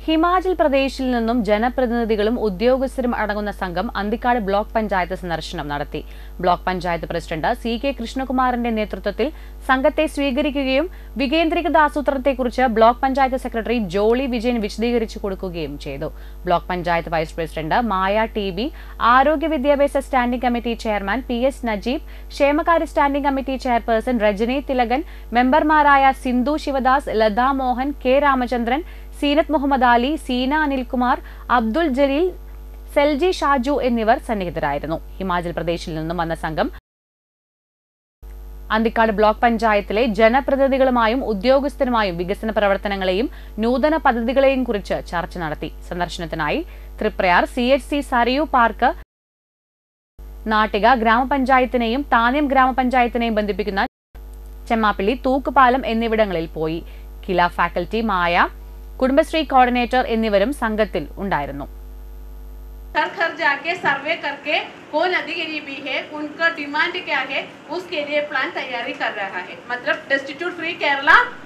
ഹിമാചൽ പ്രദേശിൽ നിന്നും ജനപ്രതിനിധികളും ഉദ്യോഗസ്ഥരും അടങ്ങുന്ന സംഘം അന്തിക്കാട് ബ്ലോക്ക് പഞ്ചായത്ത് സന്ദർശനം നടത്തി block panchayat president C K കൃഷ്ണകുമാറിന്റെ നേതൃത്വത്തിൽ സംഘത്തെ സ്വീകരിക്കുകയും വികേന്ദ്രീകൃത ആസൂത്രണത്തെക്കുറിച്ച് ബ്ലോക്ക് പഞ്ചായത്ത് സെക്രട്ടറി ജോളി വിജയൻ വിശദീകരിച്ചു കൊടുക്കുകയും ചെയ്തു block panchayat vice president Maya T B ആരോഗ്യ വിദ്യാഭ്യാസ standing committee chairman P S Najeeb ക്ഷേമകാര്യ standing committee chairperson Rajani Thilakan മെമ്പർമാരായ സിന്ധു ശിവദാസ് ലതാ മോഹൻ കെ രാമചന്ദ്രൻ സീനത്ത് മുഹമ്മദ് അലി സീന അനിൽകുമാർ അബ്ദുൽ ജലീൽ സെൽജി ഷാജു എന്നിവർ സന്നിഹിതരായിരുന്നു ഹിമാചൽ പ്രദേശിൽ നിന്നും വന്ന സംഘം അന്തിക്കാട് ബ്ലോക്ക് പഞ്ചായത്തിലെ ജനപ്രതിനിധികളുമായും ഉദ്യോഗസ്ഥരുമായും വികസന പ്രവർത്തനങ്ങളെയും നൂതന പദ്ധതികളെയും കുറിച്ച് ചർച്ച നടത്തി സന്ദർശനത്തിനായി Triprayar C H C Sarayu park Nattika ഗ്രാമപഞ്ചായത്തിനെയും താന്യം ഗ്രാമപഞ്ചായത്തിനെയും ബന്ധിപ്പിക്കുന്ന ചെമ്മാപ്പിള്ളി തൂക്കുപാലം എന്നിവിടങ്ങളിൽ പോയി കില ഫാക്കൽറ്റി മായ കുടുംബശ്രീ കോർഡിനേറ്റർ എന്നിവരും സംഘത്തിൽ ഉണ്ടായിരുന്നു घर घर जाके सर्वे करके कौन अधिकारी है उनका डिमांड क्या है उसके लिए प्लान तैयारी कर रहा है मतलब डेस्टिट्यूट फ्री केरला